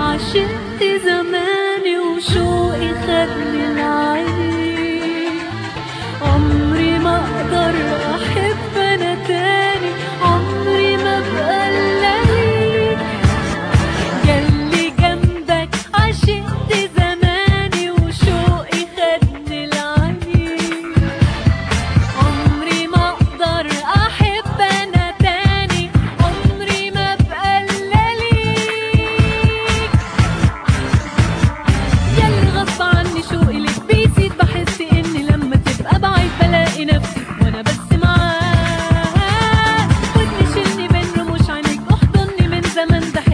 عشقت زماني وشوقي خدني العين عمري ما اقدر احب انا تاني عمري ما ابقى الا ليك جالي جنبك عشقت زماني وشوقي خدني العين عمري ما اقدر احب انا تاني عمري ما ابقى الا ليك ياللي غصب عني شوقي ليك بيزيد بحس اني لما تبقى بعيد بلاقي نفسي وانا بس معاك وتنشلني بين رموش عينيك احضني من زمان ده